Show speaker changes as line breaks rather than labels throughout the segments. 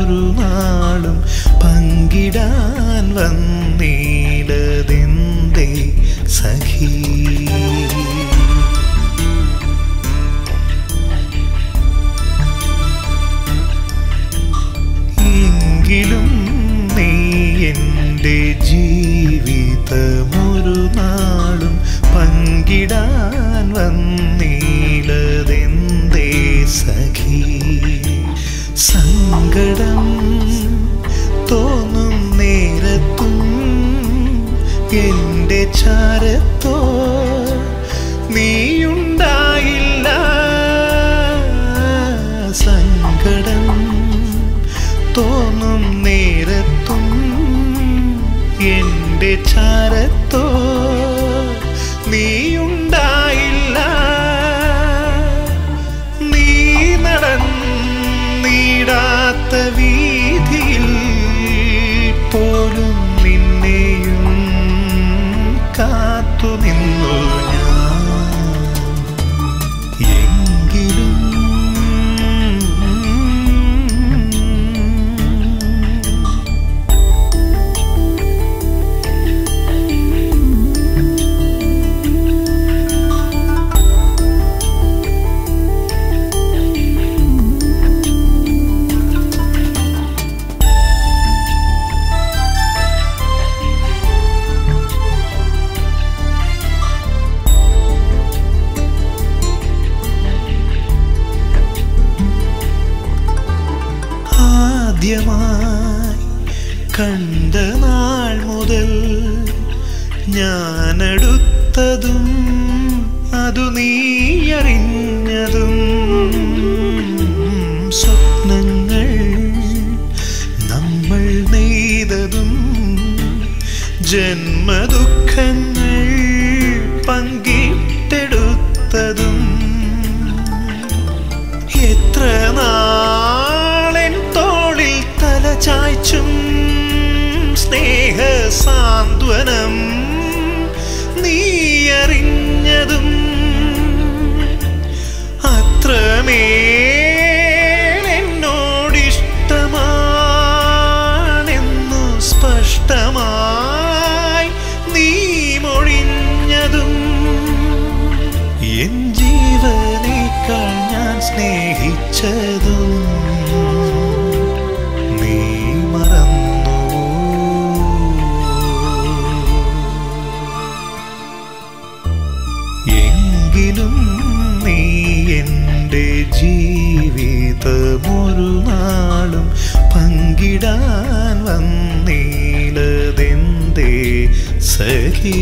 ഒരു നാളും പങ്കിടാൻ വന്നീലതെന്തേ സഖീ എങ്കിലും നീ എൻ്റെ ജീവിതമൊരു നാളും പങ്കിടാൻ വന്നീലതെന്തേ സഖി സങ്കടം തോന്നും നേരത്തും എൻ്റെ ചാരത്തോ നീയുണ്ടായില്ല സങ്കടം തോന്നും നേരത്തും എൻ്റെ ചാരത്തോ നീയുണ്ടായില്ല നീ നടന്നിടാത്ത വീതിയിൽ പോലും നിന്നെയും കാത്തു നിന്നു ഞാൻ എങ്കിലും ആദ്യമായി കണ്ട നാൾ മുതൽ ഞാനടുത്തതും അതു നീ അറിഞ്ഞതും സ്വപ്നങ്ങൾ നമ്മൾ നെയ്തതും ജന്മദുഃഖങ്ങൾ പങ്കിട്ടെടുത്തതും എത്ര നാളെൻ തോളിൽ തല ചായ്ച്ചും സ്നേഹ സാന്ത്വനം നീ അറിഞ്ഞതും അത്രമേൽ എന്നോടിഷ്ടമാണെന്നു സ്പഷ്ടമായി നീ മൊഴിഞ്ഞതും എൻ ജീവനേക്കാൾ ഞാൻ സ്നേഹിച്ചതും നീ മറന്നു എങ്കിലും നീ എൻ്റെ ജീവിതമൊരു നാളും പങ്കിടാൻ വന്നീലതെന്തേ സഖീ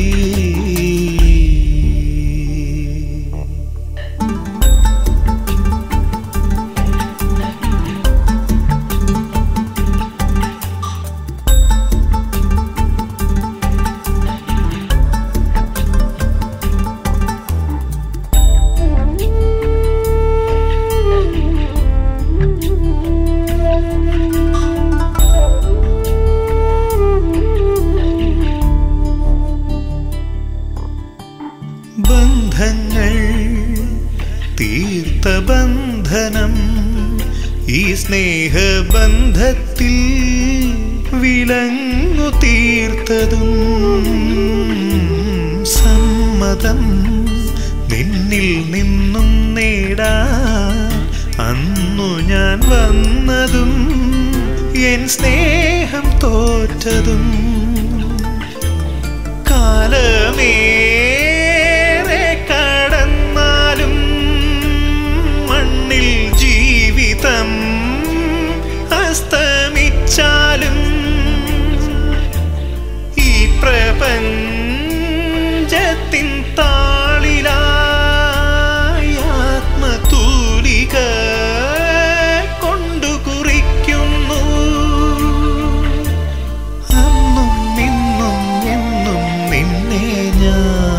ബന്ധങ്ങൾ തീർത്ത ബന്ധനം ഈ സ്നേഹബന്ധത്തിൽ വിലങ്ങു തീർത്തതും സമ്മതം നിന്നിൽ നിന്നും നേടാൻ അന്നു ഞാൻ വന്നതും എൻ സ്നേഹം തോറ്റതും കാലമേറെ കടന്നാലും മണ്ണിൽ ജീവിതം അസ്തമിച്ചാലും ഈ പ്രപഞ്ചത്തിൻ താളിലായി ആത്മതൂലിക കൊണ്ടു കുറിക്കുന്നു അന്നും ഇന്നും എന്നും നിന്നെ ഞാൻ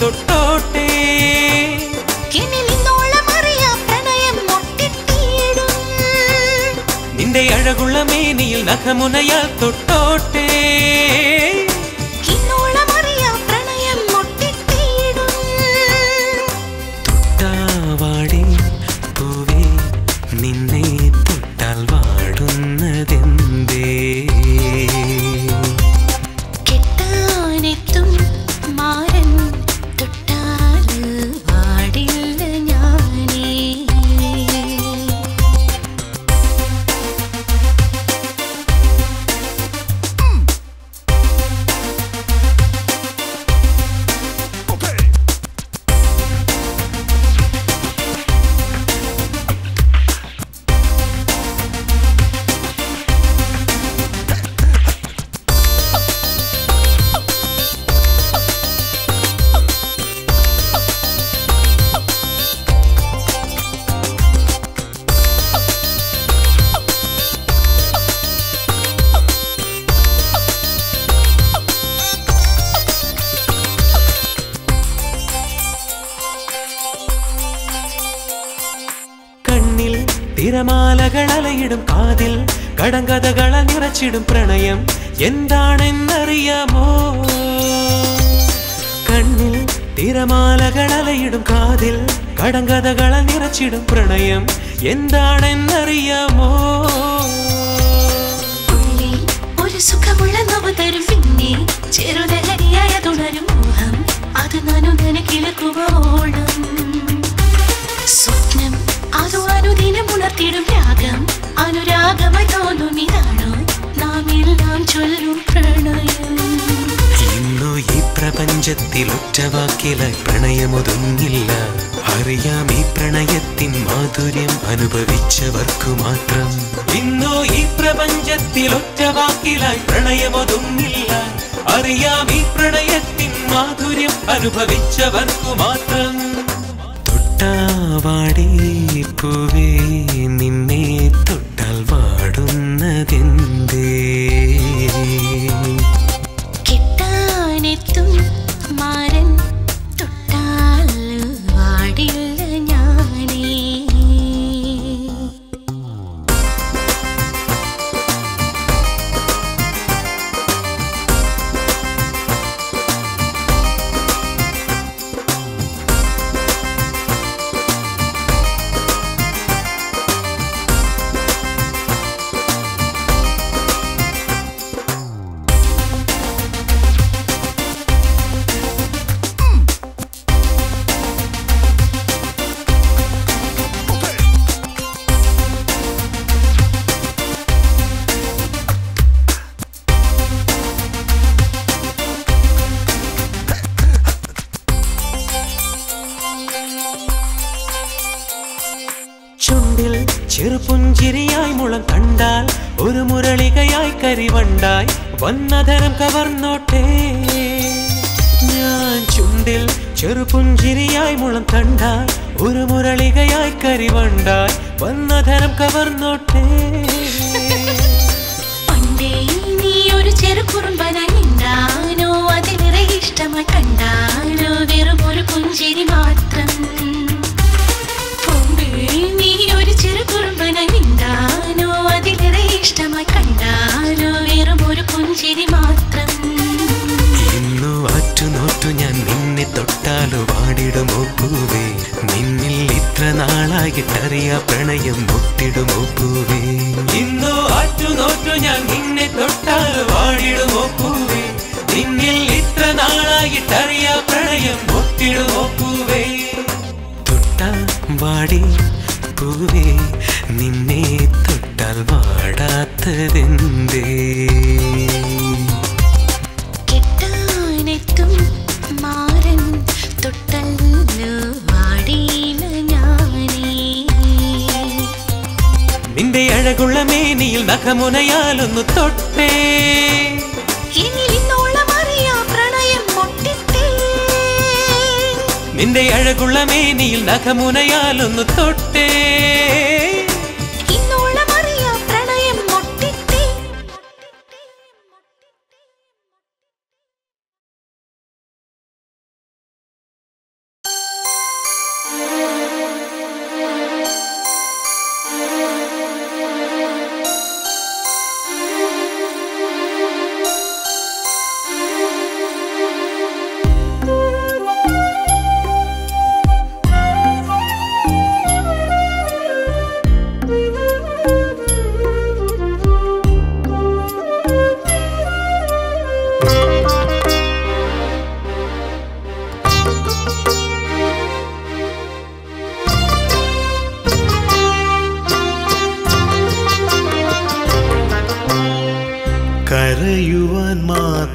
തൊട്ടോട്ടെ
എന്നിൽ ഇന്നോളമറിയാ പ്രണയം മുട്ടിട്ടിടും
നിന്റെ അഴകുള്ള മേനിയിൽ നഖമുനയാൽ തൊട്ടോട്ടെ
ഇന്നോളമറിയാ പ്രണയം മുട്ടിട്ടിടും
തൊട്ടാവാടി പൂവേ നിന്നെ തൊട്ടാൽ വാടുന്നതെന്തേ
കെട്ടാനെത്തും മാരൻ തൊട്ടാല് വാടില്ല ഞാനേ
കണ്ണിൽ തിരമാലകൾ അലയിടും കാതിൽ കടങ്കഥകള നിറച്ചിടും പ്രണയം എന്താണെന്നറിയാമോ കണ്ണിൽ തിരമാലകൾ അലയിടും കാതിൽ കടങ്കഥകള നിറച്ചിടും പ്രണയം എന്താണെന്നറിയാമോ
ഉള്ളിൽ ഒരു സുഖമുള്ള നവ തരും പിന്നെ ചെറുതലരിയായ തുടരും മോഹം അത് നാനു നനക്കിളക്കുവോളം സ്വപ്നം അതു അനുദിനം ഉണർത്തിടും രാഗം അനുരാഗമായി തോന്നും ഇതാണോ നാം എല്ലാം ചൊല്ലും പ്രണയം
ഇന്നു ഈ പ്രപഞ്ചത്തിൽ ഒറ്റവാക്കിലായി പ്രണയമൊതുങ്ങില്ല അറിയാം ഈ പ്രണയത്തിൻ മാധുര്യം അനുഭവിച്ചവർക്കു മാത്രം ഇന്നു ഈ പ്രപഞ്ചത്തിൽ ഒറ്റവാക്കിലായി പ്രണയമൊതുങ്ങില്ല അറിയാം ഈ പ്രണയത്തിൻ മാധുര്യം അനുഭവിച്ചവർക്കു മാത്രം തൊട്ടാവാടി പൂവേ നിന്നെ തൊട്ടാൽ വാടുന്നതെന്തേ
കിട്ടാനെത്തും മാരൻ തൊട്ടാൽ വാടില്ല ഞാനേ
ചുണ്ടിൽ ചെറുപുഞ്ചിരിയായി മുളം കണ്ടാൽ ഒരു മുരളികയായി കരിവണ്ടായി വന്നധരം കവർന്നോട്ടെ ഞാൻ ചുണ്ടിൽ ചെറുപുഞ്ചിരിയായി മുളം കണ്ടാൽ ഒരു മുരളികയായി കരിവണ്ടായി വന്നധരം കവർന്നോട്ടെ
പണ്ടേ നീ ഒരു ചെറു കുറുമ്പനായി ഉണ്ടാനോ അതിലേറെ ഇഷ്ടമായി കണ്ടാനോ വെറും ഒരു പുഞ്ചിരി മാത്രം പണ്ടേ നീ ഒരു ചെറു കുറുമ്പനായി ഉണ്ടാനോ അതിലേറെ ഇഷ്ടമായി കണ്ടാനോ വെറും ഒരു പുഞ്ചിരി മാത്രം
ഇന്നു ആറ്റുനോറ്റു ഞാൻ നിന്നെ തൊട്ടാലോ പാടിടുമോ പൂവേ നിന്നിൽ ഇത്ര നാളായിട്ടറിയ പ്രണയം മുട്ടിടുമോ പൂവേ ഇന്നു ആറ്റുനോറ്റു ഞാൻ നിന്നെ തൊട്ടാലോ പാടിടുമോ പൂവേ നിന്നിൽ ഇത്ര നാളായിട്ടറിയ പ്രണയം മുട്ടിടുമോ പൂവേ തൊട്ടാ വാടി പൂവേ നിന്നെ തൊട്ടാൽ വാടാത്തതെന്തേ
കെട്ടാനെത്തും മാരൻ തൊട്ടല്ലോ വാടിയില ഞാനേ
നിന്റെ അഴകുള്ള മേനിയിൽ നഖമുനയാലൊന്നു തൊട്ടേ
എന്നിൽ ഇന്നോളമറിയാ പ്രണയം മുട്ടിട്ടേ
നിന്റെ അഴകുള്ള മേനിയിൽ നഖമുനയാലൊന്നു തൊട്ടേ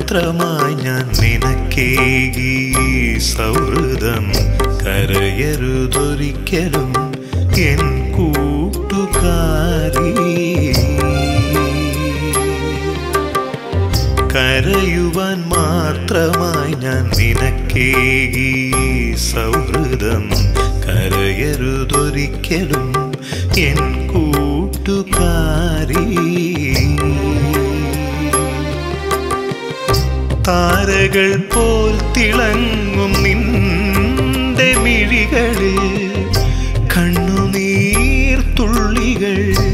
മാത്രമായി ഞാൻ നിനക്കേകി സൗഹൃദം കരയരുതൊരിക്കലും എൻ കൂട്ടുകാരി കരയുവാൻ മാത്രമായി ഞാൻ നിനക്കേകി സൗഹൃദം കരയരുതൊരിക്കലും എൻ കൂട്ടുകാരി താരകൾ പോൽ തിളങ്ങും നിന്റെ മിഴികളിൽ കണ്ണുനീർ തുള്ളികൾ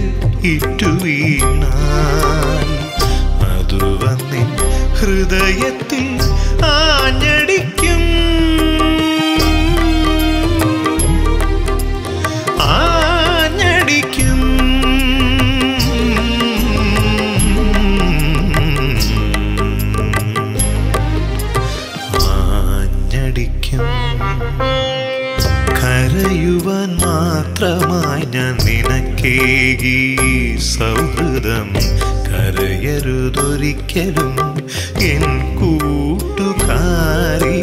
ഇറ്റുവീണാൽ അതു വന്നിൻ ഹൃദയത്തിൽ ആഞ്ഞടിക്കും ആഞ്ഞടിക്കും ആഞ്ഞടിക്കും കരയുവാൻ മാത്രമായി ഞാൻ നിനക്കേകി സൗഹൃദം കരയരുതൊരിക്കലും എൻ കൂട്ടുകാരി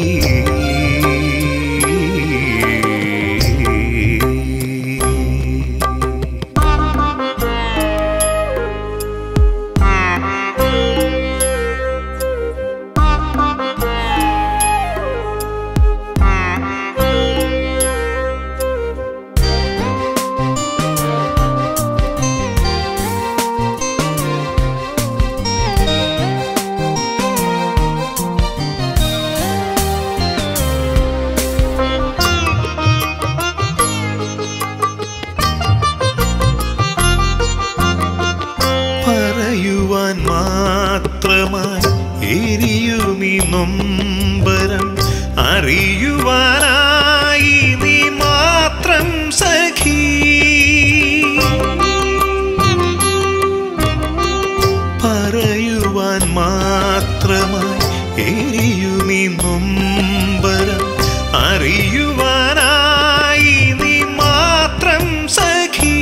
പറയുവാൻ മാത്രമായി എരിയുമീ നൊമ്പരം അറിയുവാനായി നീ മാത്രം സഖീ പറയുവാൻ മാത്രമായി എരിയുമീ നൊമ്പരം അറിയുവാനായി നീ മാത്രം സഖീ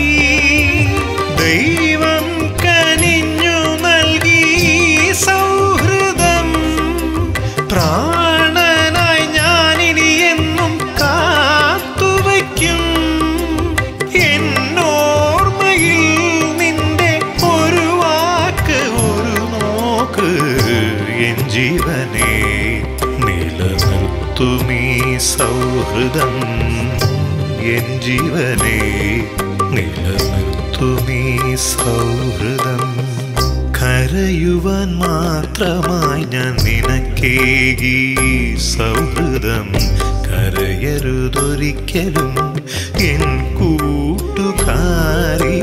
ദൈവം കനിഞ്ഞു നൽകി സൗഹൃദം പ്രാണനായി ഞാനിനി എന്നും കാത്തുവയ്ക്കും എന്നോർമ്മയിൽ നിന്റെ ഒരു വാക്ക് ഒരു നോക്ക് എൻ ജീവനെ നിലനിർത്തുമീ സൗഹൃദം എൻ ജീവനെ നിലനിർത്തുമീ സൗഹൃദം കരയുവാൻ മാത്രമായി ഞാൻ നിനക്കേകി സൗഹൃദം കരയരുതൊരിക്കലും എൻ കൂട്ടുകാരി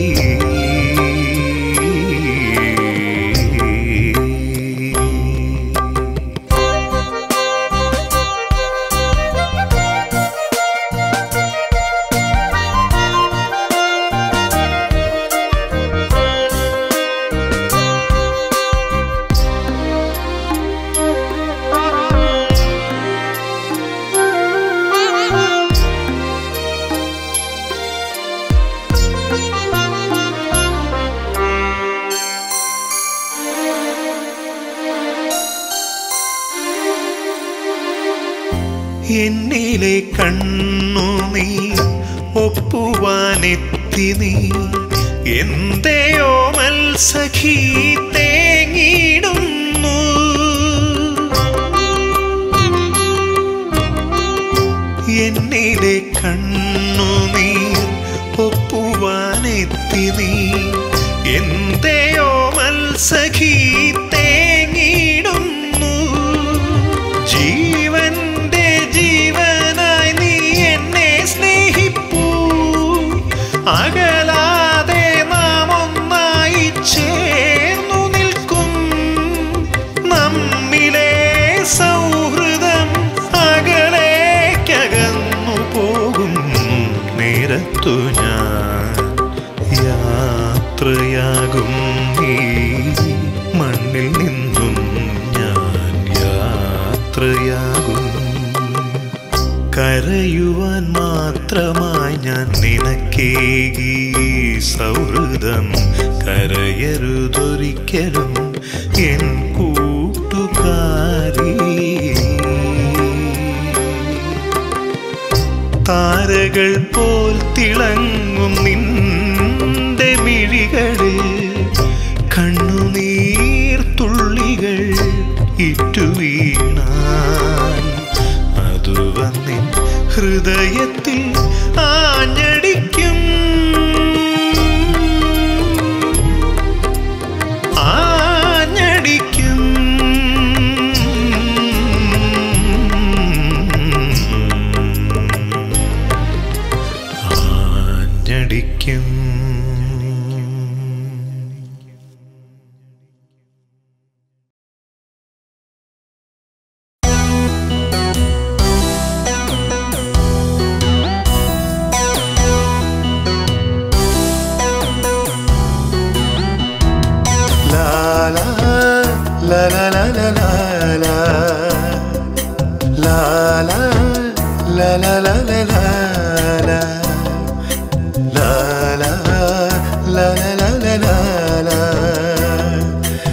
എന്നിലെ കണ്ണു നീ ഒപ്പുവാനെത്തി നീ എന്തെയോ മത്സഖി തേങ്ങിടുന്നു എന്നിലെ കണ്ണു നീ ഒപ്പുവാനെത്തി നീ എന്തെയോ മത്സഖി തേങ്ങിടുന്നു ജീവന്റെ ജീവനായി നീ എന്നെ സ്നേഹിപ്പൂ അകലാതെ നാം ഒന്നായി ചേർന്നു നിൽക്കും നമ്മിലെ സൗഹൃദം അകലേക്കകന്നു പോകും നേരത്തു ഞാൻ യാത്രയാകും ഈ മണ്ണിൽ നിന്നും ഞാൻ യാത്രയാകും കരയുവാൻ മാത്രമായി ഞാൻ നിനക്കേകി സൗഹൃദം കരയരുതൊരിക്കലും എൻ കൂട്ടുകാരി താരകൾ പോൽ തിളങ്ങും നിന്റെ മിഴികളിൽ കണ്ണുനീർ തുള്ളികൾ ഇറ്റുവീണാൽ അതു വന്നിൻ ഹൃദയത്തിൽ ആഞ്ഞടിക്കും ആഞ്ഞടിക്കും ആഞ്ഞടിക്കും La la la la la la la la La la la la la la la la La la la la la la la la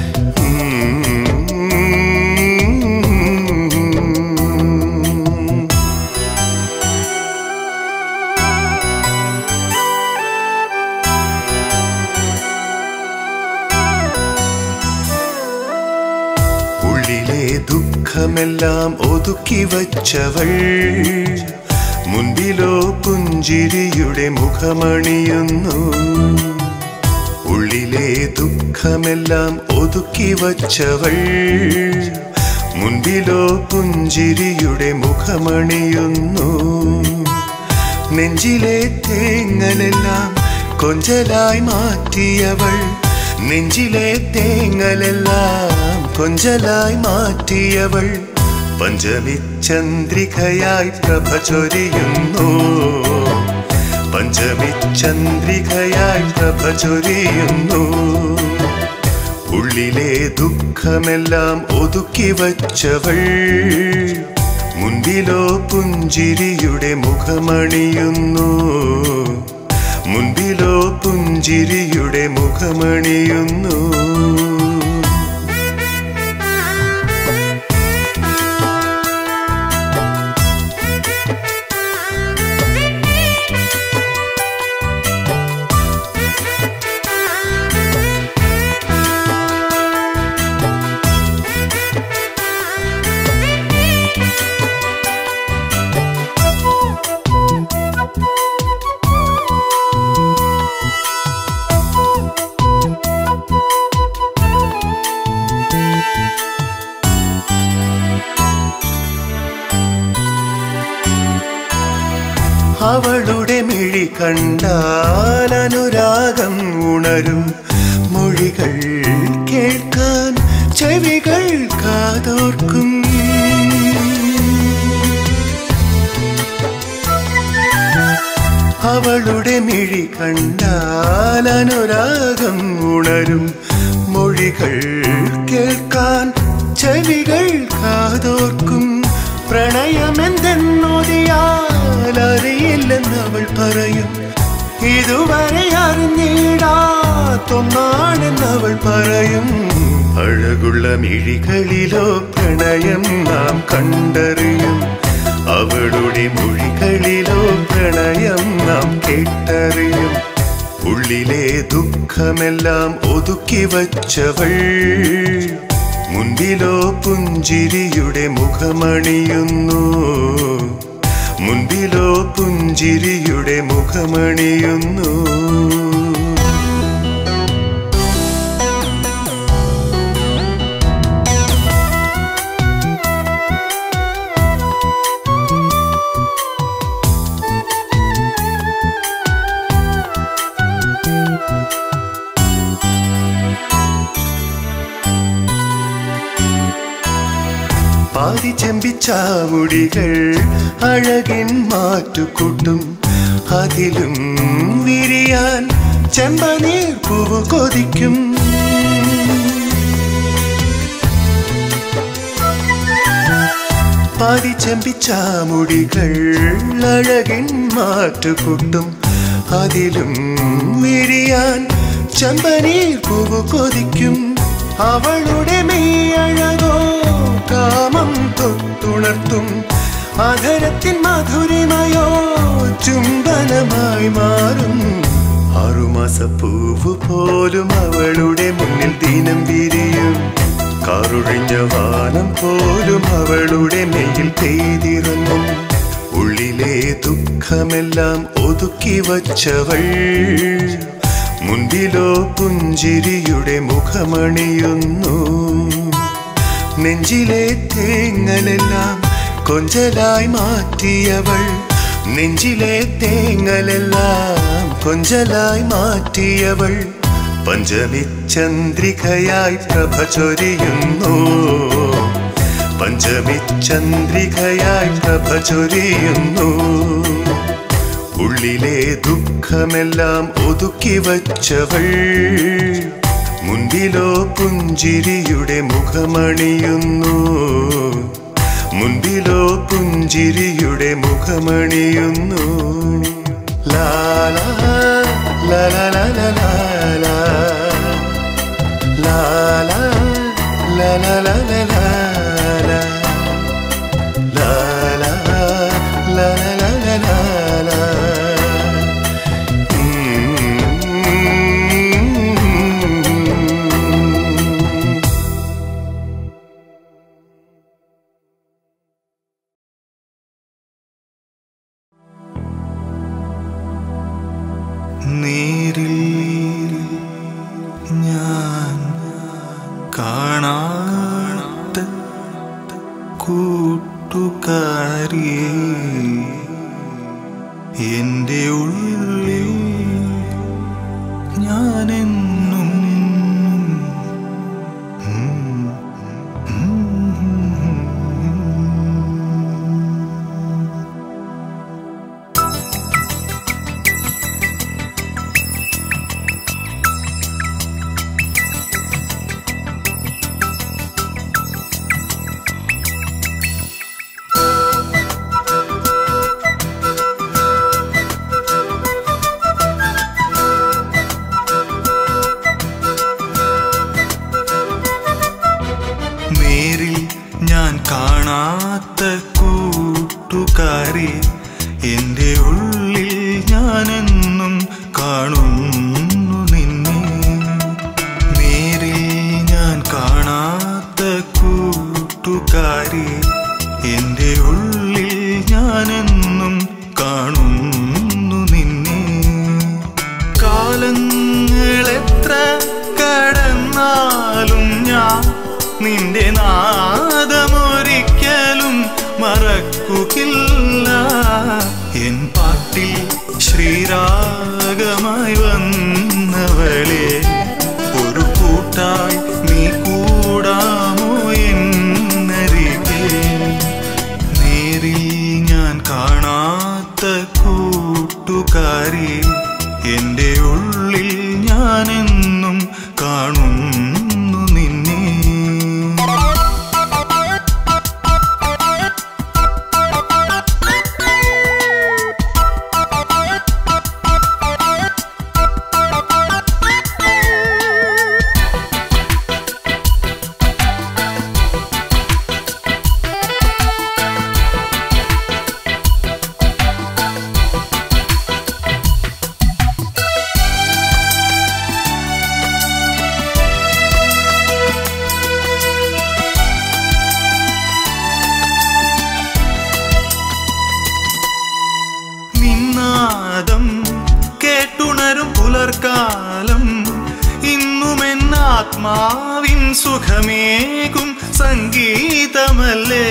Mm. ഉള്ളിലെ ദുഃഖമെല്ലാം ഒതുക്കി വച്ചവൾ മുൻപിലോ പുഞ്ചിരിയുടെ മുഖമണിയുന്നു ഉള്ളിലെ ദുഃഖമെല്ലാം ഒതുക്കി വച്ചവൾ മുൻപിലോ പുഞ്ചിരിയുടെ മുഖമണിയുന്നു നെഞ്ചിലെ തേങ്ങലെല്ലാം കൊഞ്ചലായി മാറ്റിയവൾ നെഞ്ചിലെ തേങ്ങലെല്ലാം കൊഞ്ചലായി മാറ്റിയവൾ പഞ്ചമി ചന്ദ്രികയായി പ്രഭ ചൊരിയുന്നു പഞ്ചമി ചന്ദ്രികയായി പ്രഭ ചൊരിയുന്നു ഉള്ളിലെ ദുഃഖമെല്ലാം ഒതുക്കി വച്ചവൾ മുൻപിലോ പുഞ്ചിരിയുടെ മുഖമണിയുന്നു മുൻപിലോ പുഞ്ചിരിയുടെ മുഖമണിയുന്നു അവളുടെ മിഴി കണ്ടാൽ അനുരാഗം ഉണരും മൊഴികൾ കേൾക്കാൻ ചെവികൾ കാതോർക്കും അവളുടെ മിഴി കണ്ടാൽ അനുരാഗം ഉണരും മൊഴികൾ കേൾക്കാൻ ചെവികൾ കാതോർക്കും പ്രണയമെന്തെന്നോതിയാൽ അറിയില്ലെന്നവൾ പറയും ഇതുവരെ അറിഞ്ഞിടാത്തൊന്നാണെന്നവൾ പറയും അഴകുള്ള മിഴികളിലോ പ്രണയം നാം കണ്ടറിയും അവളുടെ മൊഴികളിലോ പ്രണയം നാം കേട്ടറിയും ഉള്ളിലെ ദുഃഖമെല്ലാം ഒതുക്കി വച്ചവൾ മുൻപിലോ പുഞ്ചിരിയുടെ മുഖമണിയുന്നു മുൻപിലോ പുഞ്ചിരിയുടെ മുഖമണിയുന്നു പാതി ചെമ്പിച്ച മുടികൾ അഴകിൻ മാറ്റുകൂട്ടും അതിലും വിരിയാൻ ചെമ്പനീർ പൂവ് കൊതിക്കും പാതി ചെമ്പിച്ച മുടികൾ അഴകിൻ മാറ്റുകൂട്ടും അതിലും വിരിയാൻ ചെമ്പനീർ പൂവ് കൊതിക്കും അവളുടെ മെയ്യഴകോ കാമം തൊട്ടുണർത്തും ആധരത്തിൻ മാധുരിമയോ ചുംബനമായി മാറും ആറുമാസപ്പൂവ് പോലും അവളുടെ മുന്നിൽ ദിനം വിരിയും കാറുഴിഞ്ഞ വാനം പോലും അവളുടെ മെയിൽ പെയ്തിറങ്ങും ഉള്ളിലെ ദുഃഖമെല്ലാം ഒതുക്കി വച്ചവൾ മുൻപിലോ പുഞ്ചിരിയുടെ മുഖമണിയുന്നു നെഞ്ചിലെ തേങ്ങലെല്ലാം കൊഞ്ചലായി മാറ്റിയവൾ നെഞ്ചിലെ തേങ്ങലെല്ലാം കൊഞ്ചലായി മാറ്റിയവൾ പഞ്ചമി ചന്ദ്രികയായി പ്രഭ ചൊരിയുന്നു പഞ്ചമി ചന്ദ്രികയായി പ്രഭ ചൊരിയുന്നു ഉള്ളിലെ ദുഃഖമെല്ലാം ഒതുക്കി വച്ചവൾ മുൻപിലോ പുഞ്ചിരിയുടെ മുഖമണിയുന്നു മുൻപിലോ പുഞ്ചിരിയുടെ മുഖമണിയുന്നു ലാലാ ലാലാ ലാലാ ലാലാ ലാലാ ലാലാ ലാലാ ലാലാ ലാലാ ലാലാ
നേരിൽ ഞാൻ കാണാത്ത കൂട്ടുകാരിയെ എൻ്റെ ഉള്ളിൽ ഞാനെന്നും നേരിൽ ഞാൻ കാണാത്ത കൂട്ടുകാരെ എൻ്റെ ഉള്ളിൽ ഞാനെന്നും കാണുന്നു നിന്നെ നേരിൽ ഞാൻ കാണാത്ത കൂട്ടുകാരെ എൻ്റെ ഉള്ളിൽ ഞാനെന്നും കാണുന്നു നിന്നെ കാലങ്ങളെത്ര കടന്നാലും ഞാൻ നിന്റെ നാദമൊരിക്കലും മറക്കുകയില്ല എൻ പാട്ടിൽ ശ്രീരാഗമായി വന്നവളെ ഒരു കൂട്ടായി നീ കൂടാമോ എന്നരികെ നേരിൽ ഞാൻ കാണാത്ത കൂട്ടുകാരി എൻ്റെ ഉള്ളിൽ ഞാനെന്നും കാണുന്നു നിന്നെ നിന്നാദം കേട്ടുണരും പുലർക്കാലം ഇന്നുമെൻ ആത്മാവിൻ സുഖമേകും സംഗീതമല്ലേ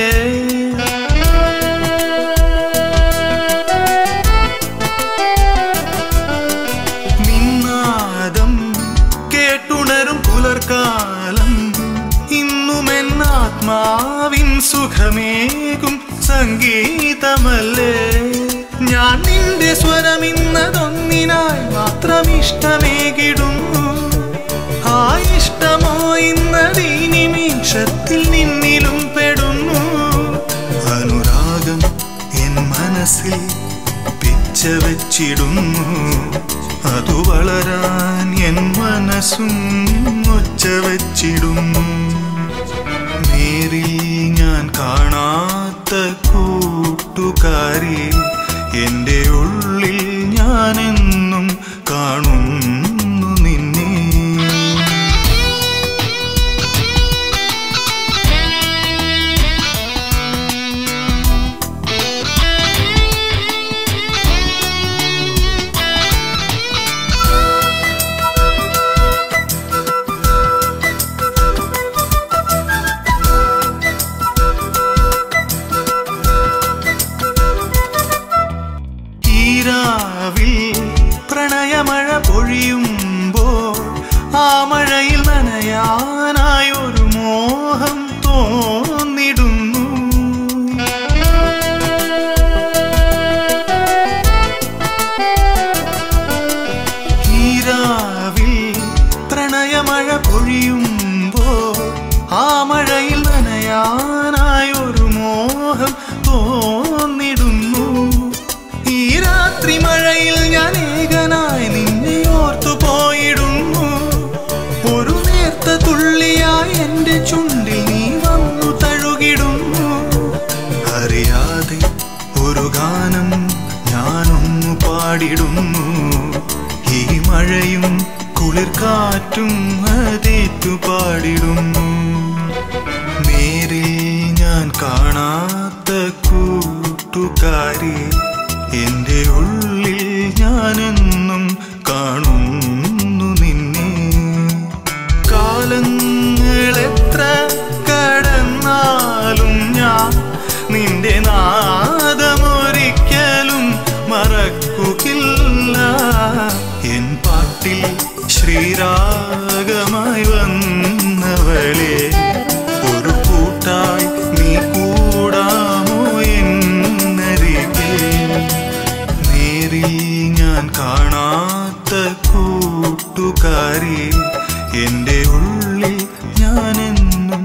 നിന്നാദം കേട്ടുണരും പുലർക്കാലം ഇന്നുമെൻ ആത്മാവിൻ സുഖമേകും സംഗീതമല്ലേ ഞാൻ നിന്റെ സ്വരം ഇന്നതൊന്നിനായി മാത്രം ഇഷ്ടമേകിടുന്നു ആ ഇഷ്ടമോ ഇന്നതീ നിമിഷത്തിൽ നിന്നിലും പെടുന്നു അനുരാഗം എൻ മനസ്സിൽ പിച്ച വെച്ചിടുന്നു അതു വളരാൻ എൻ മനസ്സും ഒച്ച വെച്ചിടുന്നു നേരിൽ ഞാൻ കാണാത്ത കൂട്ട കൂട്ടുകാരി എൻ്റെ ഉള്ളിൽ ഞാനെന്നും കാണുന്നു നിന്നെ ഈരാവിൽ പ്രണയമഴ പൊഴിയുമ്പോൾ ആ മഴയിൽ നനയാനായി ഒരു മോഹം തോന്നിടുന്നു ഈരാവിൽ പ്രണയമഴ പൊഴിയുമ്പോൾ ആ മഴയിൽ നനയാനായി ഒരു മോഹം തോന്നിടുന്നു ഈ രാത്രി മഴയിൽ ഞാൻ ഏകനായി നിന്നെ ഓർത്തു പോയിടുന്നു ഒരു നേർത്ത തുള്ളിയായി എന്റെ ചുണ്ടിൽ നീ വന്നു തഴുകിടുന്നു അറിയാതെ ഒരു ഗാനം ഞാനൊന്നു പാടിടുന്നു ഈ മഴയും കുളിർക്കാറ്റും അതേറ്റു പാടിടുന്നു നേരിൽ ഞാൻ കാണാത്ത കൂട്ടുകാരി എൻ്റെ ഉള്ളിൽ ഞാനെന്നും കാണുന്നു നിന്നെ കാലങ്ങൾ എത്ര കടന്നാലും ഞാൻ നിന്റെ നാദമൊരിക്കലും മറക്കുകയില്ല എൻ പാട്ടിൽ ശ്രീരാഗമായി വന്നവളെ ഒരു കൂട്ടായി നീ കൂടാമോ എന്നരികെ നേരിൽ ഞാൻ കാണാത്ത കൂട്ടുകാരി എൻ്റെ ഉള്ളിൽ ഞാനെന്നും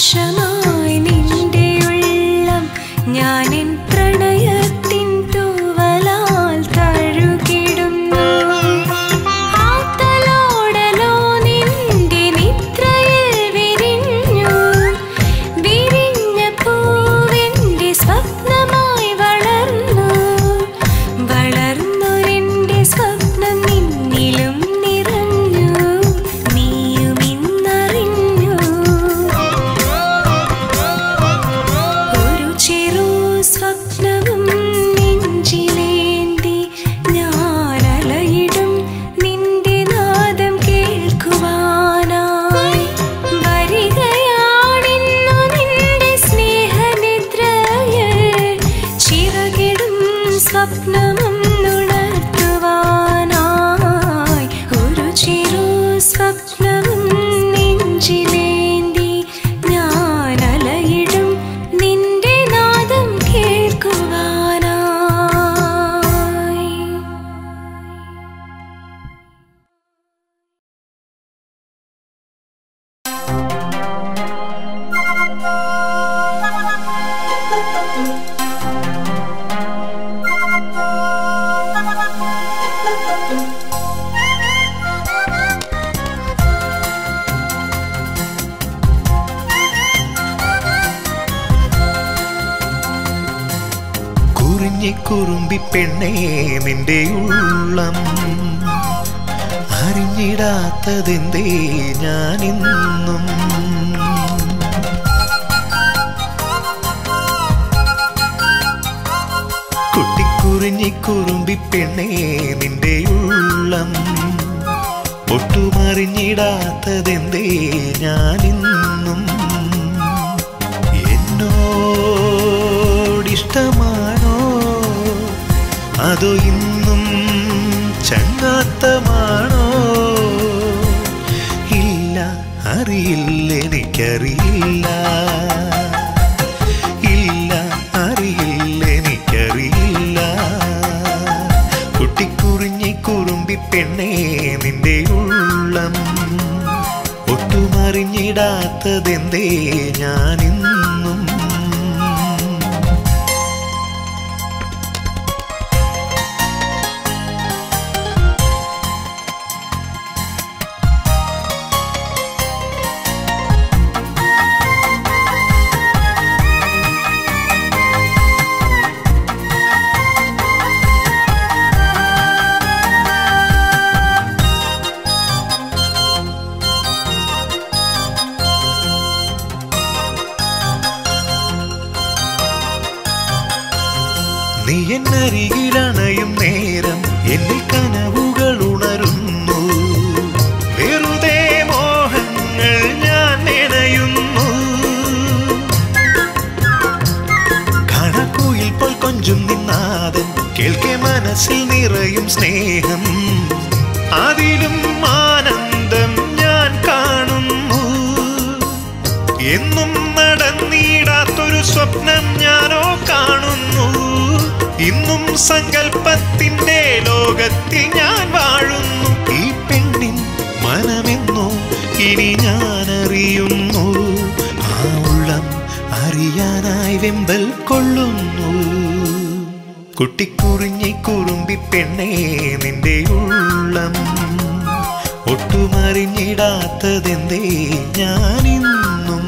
വശമായി നിന്റെ ഉള്ളം ഞാനെൻ പ്രണയത്തിൻ തൂവലാൽ തഴുകിടുന്നു ആത്തലോടലോ നിന്റെ നിദ്രയിൽ വിരിഞ്ഞു വിരിഞ്ഞ പൂവിന്റെ സ്വപ്നമായി വളർന്നു വളർന്നൊരെന്റെ സ്വപ്നം നിന്നിലും നിറഞ്ഞു നീയും ഇന്നറിഞ്ഞു ഒരു ചെറു സ്വപ്നവും നെഞ്ചിലേന്തി ഞാനലയിടും നിന്റെ നാദം കേൾക്കുവാനായി വരികയാണിന്നു നിന്റെ സ്നേഹനിദ്രയിൽ ചിറകിടും സ്വപ്നവും ഉണർത്തുവാനായി ഒരു ചെറു സ്വപ്നവും നെഞ്ചിലേന്തി ഞാനലയിടും നിന്റെ നാദം കേൾക്കുവാനായി
കുറിഞ്ഞി കുറുമ്പി പെണ്ണേ നിന്റെ ഉള്ളം അറിഞ്ഞിടാത്തതെന്തേ ഞാനിന്നും കുട്ടിക്കുറിഞ്ഞി കുറുമ്പി പെണ്ണേ നിന്റെ ഉള്ളം ഒട്ടുമറിഞ്ഞിടാത്തതെന്തേ ഞാനിന്നും എന്നോടിഷ്ടമാണോ അതോ ഇന്നും ചങ്ങാത്തമാണോ ഇല്ല അറിയില്ല എനിക്കറിയില്ല ഇല്ല അറിയില്ല എനിക്കറിയില്ല കുട്ടിക്കുറിഞ്ഞി കുറുമ്പി പെണ്ണേ നിന്റെ ഉള്ളം ഒട്ടുമറിഞ്ഞിടാത്തതെന്തേ ഞാനിന്നും നീ എന്നരികിലണയും നേരം എന്നിൽ കനവുകൾ ഉണരുന്നു വെറുതെ മോഹങ്ങൾ ഞാൻ നിണയുന്നു കണക്കുയിൽ പോൽ കൊഞ്ചും നിന്നാദം കേൾക്കെ മനസ്സിൽ നിറയും സ്നേഹം അതിലും ആനന്ദം ഞാൻ കാണുന്നു എന്നും നടന്നിടാത്തൊരു സ്വപ്നം ഞാനോ കാണുന്നു ഇന്നും സങ്കല്പത്തിന്റെ ലോകത്തിൽ ഞാൻ വാഴുന്നു ഈ പെണ്ണിൻ മനമെന്നോ ഇനി ഞാൻ അറിയുന്നു ആ ഉള്ളം അറിയാനായി വെമ്പൽ കൊള്ളുന്നു കുട്ടിക്കുറിഞ്ഞി കുറുമ്പി പെണ്ണേ നിന്റെ ഉള്ളം ഒട്ടുമറിഞ്ഞിടാത്തതെന്തേ ഞാനിന്നും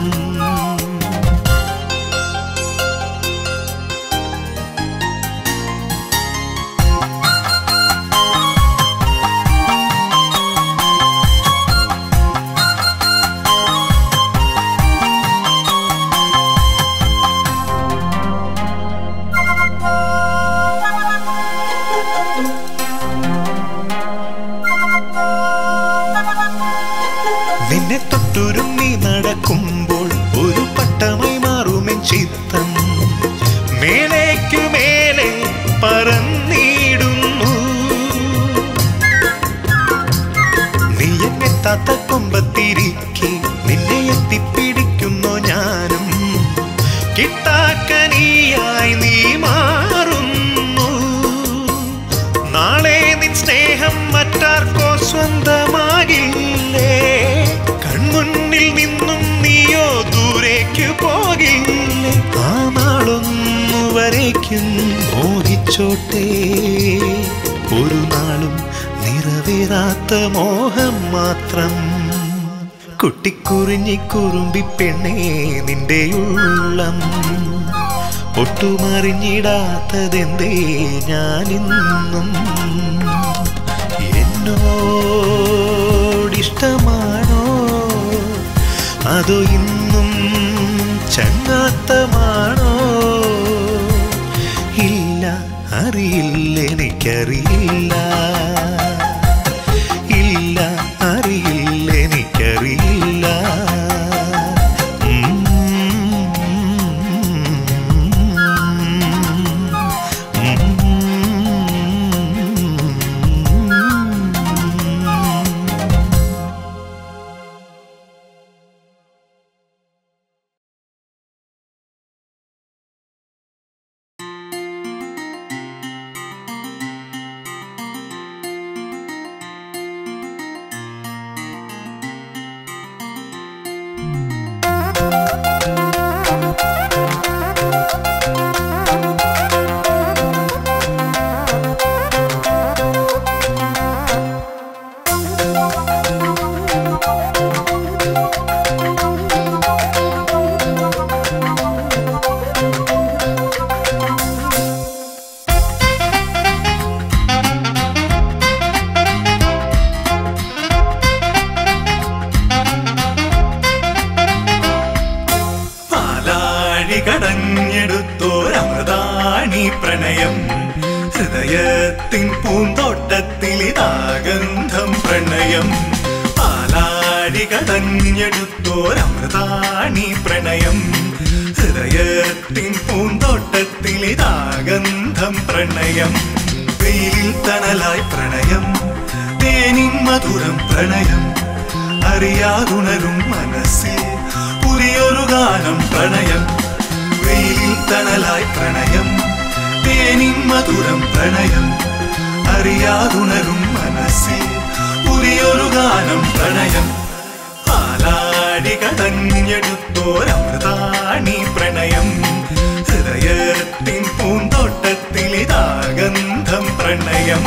നിന്നെ തൊട്ടുരുമ്മി നടക്കുമ്പോൾ ഒരു പട്ടമായി മാറുമെൻ ചിത്തം മേലേക്കു മേലെ പറന്നിടുന്നു നീ എന്നെ താത്ത കൊമ്പത്തിരിക്കെ നിന്നെ എത്തിപ്പിടിക്കുന്നു ഞാനും കിട്ടാക്കനിയായി നീ മാറുന്നു നാളെ നിൻ സ്നേഹം മറ്റാർക്കോ സ്വന്തമാകില്ലേ കൺമുന്നിൽ നിന്നും നീയോ എന്നേക്കും മോഹിച്ചോട്ടെ ഒരു നാളും നിറവേറാത്ത മോഹം മാത്രം കുട്ടിക്കുറിഞ്ഞി കുറുമ്പി പെണ്ണേ നിന്റെ ഉള്ളം ഒട്ടുമറിഞ്ഞിടാത്തതെന്തേ ഞാനിന്നും എന്നോടിഷ്ടമാണോ അതോ ഇന്നും ചങ്ങാത്തമാണോ ഇല്ല അറിയില്ല എനിക്കറിയില്ല ഇല്ല അറിയില്ല എനിക്കറിയില്ല
പാലാഴി കടഞ്ഞെടുത്തോരമൃതാണി പ്രണയം ഹൃദയത്തിൻ പൂന്തോട്ടത്തിൽ ഇതാഗന്ധം പ്രണയം പാലാഴി കടഞ്ഞെടുത്തോരമൃതാണി പ്രണയം ഹൃദയത്തിൻ പൂന്തോട്ടത്തിൽ ഇതാഗന്ധം പ്രണയം വെയിലിൽ തണലായി പ്രണയം തേനിൻ മധുരം പ്രണയം അറിയാതുണരും മനസ്സിൽ പുതിയൊരു ഗാനം പ്രണയം വെയിലിൽ തണലായി പ്രണയം തേനിൻ മധുരം പ്രണയം അറിയാതുണരും മനസ്സിൽ പുതിയൊരു ഗാനം പ്രണയം പാലാടി കടഞ്ഞെടുത്തോരമൃതാണി പ്രണയം ഹൃദയത്തിൻ പൂന്തോട്ടത്തിൽ ഇതാഗന്ധം പ്രണയം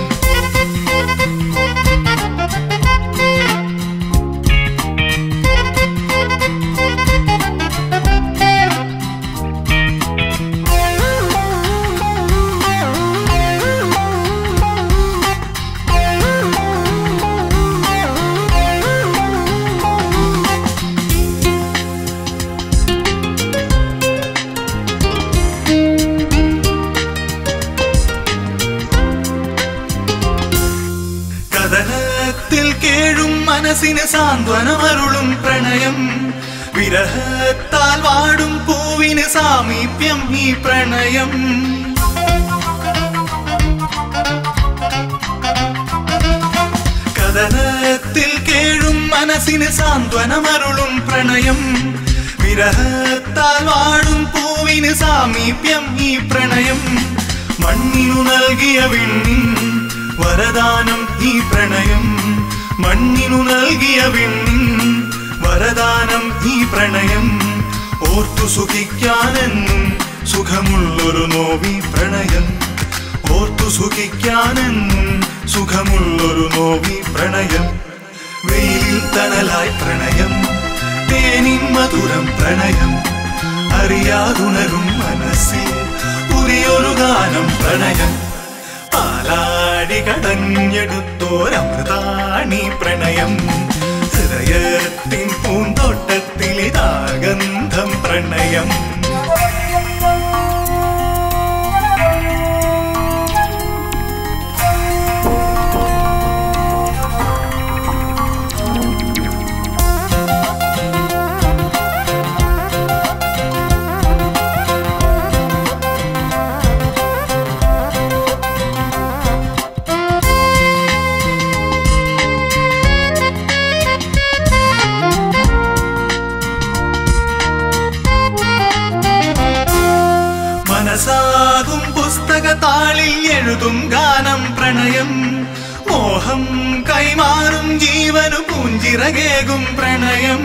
കഥനത്തിൽ കേഴും മനസ്സിന് സാന്ത്വനമരുളും പ്രണയം വിരഹത്താൽ വാടും പൂവിന് സാമീപ്യം ഈ പ്രണയം കഥനത്തിൽ കേഴും മനസ്സിന് സാന്ത്വനമരുളും പ്രണയം വിരഹത്താൽ വാടും പൂവിന് സാമീപ്യം ഈ പ്രണയം മണ്ണിനു നൽകിയ വിണ്ണിൻ വരദാനം ഈ പ്രണയം മണ്ണിനു നൽകിയ വിണ്ണിൻ വരദാനം ഈ പ്രണയം ഓർത്തു സുഖിക്കാനെന്നും സുഖമുള്ളൊരു നോവി പ്രണയം ഓർത്തു സുഖിക്കാനെന്നും സുഖമുള്ളൊരു നോവി പ്രണയം വെയിലിൽ തണലായി പ്രണയം തേനിൻ മധുരം പ്രണയം അറിയാതുണരും മനസ്സിൽ പുതിയൊരു ഗാനം പ്രണയം പാലാടി കടഞ്ഞെടുത്തോരമൃതാണി പ്രണയം ഹൃദയത്തിൻ പൂന്തോട്ടത്തിൽ ഇതാഗന്ധം പ്രണയം മനസാകും പുസ്തക താളിൽ എഴുതും ഗാനം പ്രണയം മോഹം കൈമാറും ജീവനു പൂഞ്ചിറകേകും പ്രണയം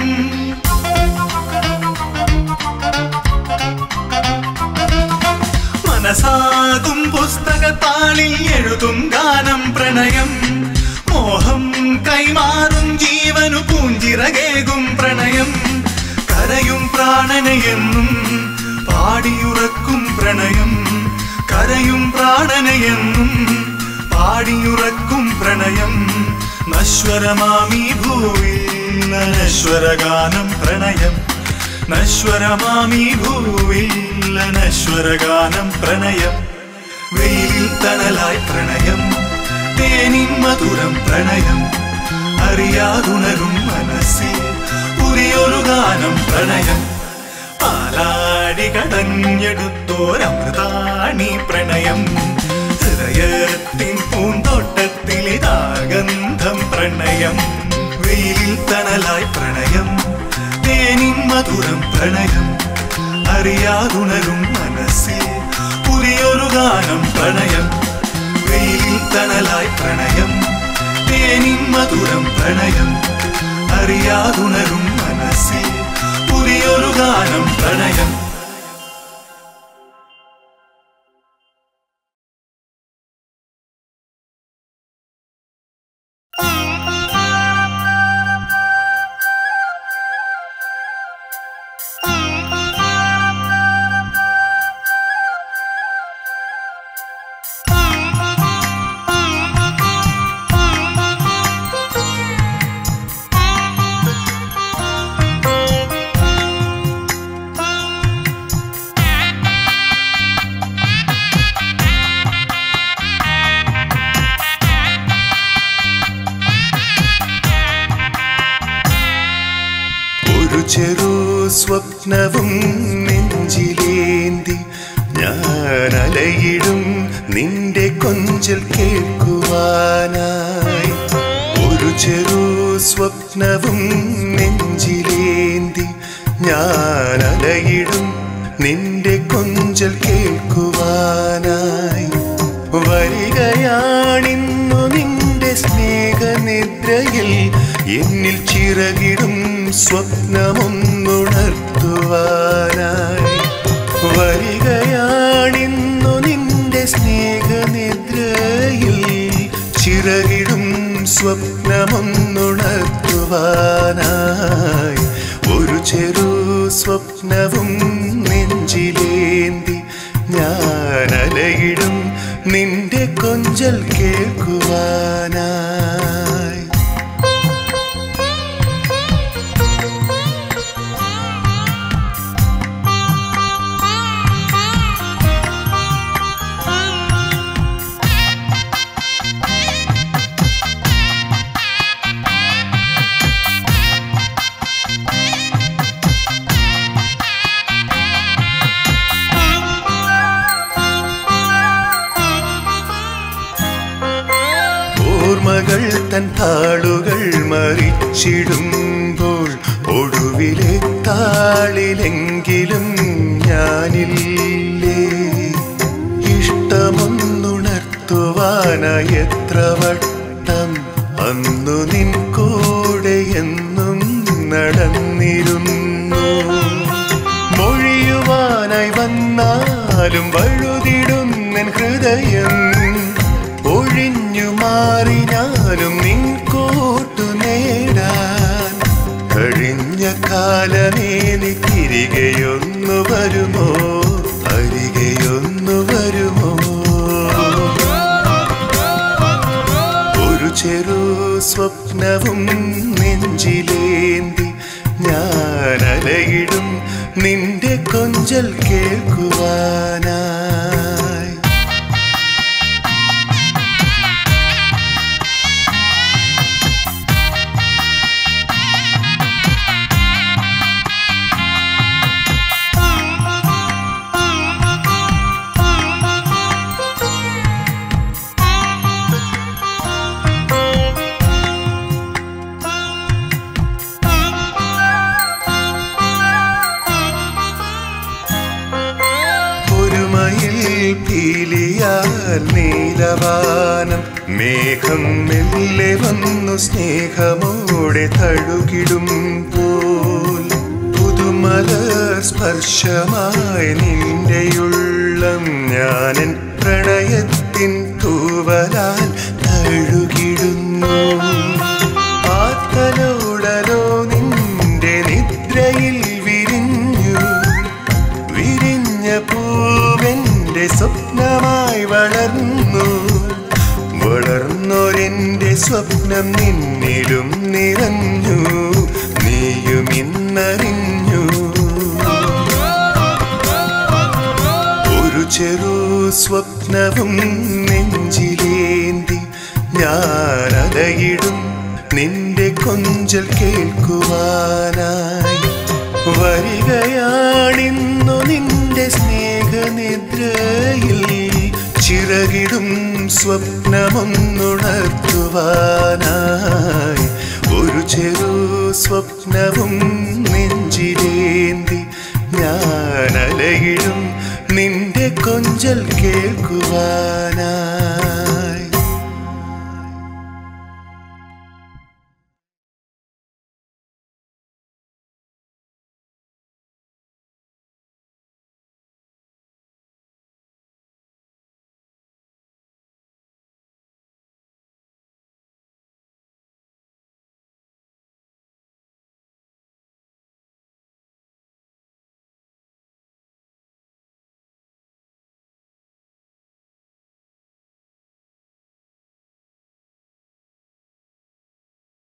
നാളിൽ എഴുതും ഗാനം പ്രണയം മോഹം കൈമാറും ജീവനു പൂഞ്ചിറകേകും പ്രണയം കരയും പ്രാണനയെന്നും പാടിയുറക്കും പ്രണയം കരയും പ്രാണനയെന്നും പാടിയുറക്കും പ്രണയം നശ്വരമാമി ഭൂവിൽ നശ്വരഗാനം പ്രണയം നശ്വരമാമി ഭൂവിൽ നശ്വരഗാനം പ്രണയം വെയിലിൽ തണലായി പ്രണയം തേനിൻ മധുരം പ്രണയം അറിയാതുണരും മനസ്സിൽ പുതിയൊരു ഗാനം പ്രണയം പാലാടി കടഞ്ഞെടുത്തോരമൃതാണി പ്രണയം ഹൃദയത്തിൻ പൂന്തോട്ടത്തിലിതാഗന്ധം പ്രണയം വെയിലിൽ തണലായി പ്രണയം തേനിൻ മധുരം പ്രണയം അറിയാതുണരും മനസ്സിൽ പുതിയൊരു ഗാനം പ്രണയം വെയിലിൽ തണലായി പ്രണയം തേനിൻ മധുരം പ്രണയം അറിയാതുണരും മനസ്സിൽ പുതിയൊരു ഗാനം പ്രണയം
ഒരു ചെറു സ്വപ്നവും നെഞ്ചിലേന്തി ഞാൻ അലയിടും നിന്റെ കൊഞ്ചൽ കേൾക്കുവാനായി ഒരു ചെറു സ്വപ്നവും നെഞ്ചിലേന്തി ഞാൻ അലയിടും നിന്റെ കൊഞ്ചൽ കേൾക്കുവാനായി വരികയാണിന്നു നിന്റെ സ്നേഹനിദ്രയിൽ എന്നിൽ ചിറകിടും സ്വപ്നമൊന്നുണർത്തുവാനായി വരികയാണിന്നു നിന്റെ സ്നേഹനിദ്രയിൽ ചിറകിടും സ്വപ്നമൊന്നുണർത്തുവാനായി ഒരു ചെറു സ്വപ്നവും നെഞ്ചിലേന്തി ഞാൻ അലയിടും നിന്റെ കൊഞ്ചൽ കേൾക്കുവാനായി ഓർമ്മകൾ തൻ താളുകൾ മറിച്ചിടുമ്പോൾ ഒടുവിലെ താളിലെങ്കിലും ഞാനില്ലേ ഇഷ്ടമൊന്നുണർത്തുവാനായി എത്ര വട്ടം അന്നു നിൻ കൂടെ എന്നും നടന്നിരുന്നു മൊഴിയുവാനായി വന്നാലും വഴുതിടുന്നൻ ഹൃദയം ഒഴിഞ്ഞു മാറി ഞാനും നിൻ കൂട്ടു നേടാൻ കഴിഞ്ഞ കാലമേ നീ തിരികെയൊന്നു വരുമോ അരികെയൊന്നു വരുമോ ഒരു ചെറു സ്വപ്നവും നെഞ്ചിലേന്തി ഞാൻ അലയിടും നിന്റെ കൊഞ്ചൽ കേൾക്കുവാനായി ഒരു മയിൽ പീലിയാൽ നീലവാനം മേഘം മെല്ലെ വന്നു സ്നേഹമോടെ തഴുകിടും പോൽ പുതുമലർ സ്പർശമായി നിന്റെയുള്ളം ഞാനൻ പ്രണയത്തിൽ
സ്നേഹത്തിൻ തൂവലാൽ തഴുകിടുന്നു ആത്തലോടലോ നിന്റെ നിദ്രയിൽ വിരിഞ്ഞു വിരിഞ്ഞ പൂവെന്റെ സ്വപ്നമായി വളർന്നു വളർന്നൊരെന്റെ സ്വപ്നം നിന്നിലും നിറഞ്ഞു നീയും ഇന്നറിഞ്ഞു ഒരു ചെറു സ്വപ്നവും നെഞ്ചിലേന്തി ഞാനലയിടും നിന്റെ കൊഞ്ചൽ കേൾക്കുവാനായി വരികയാണിന്നു നിന്റെ സ്നേഹനിദ്രയിൽ ചിറകിടും സ്വപ്നമൊന്നുണർത്തുവാനായി ഒരു ചെറു സ്വപ്നവും നെഞ്ചിലേന്തി ഞാനലയിടും നിന്റെ കൊഞ്ചൽ കേൾക്കുവാനായി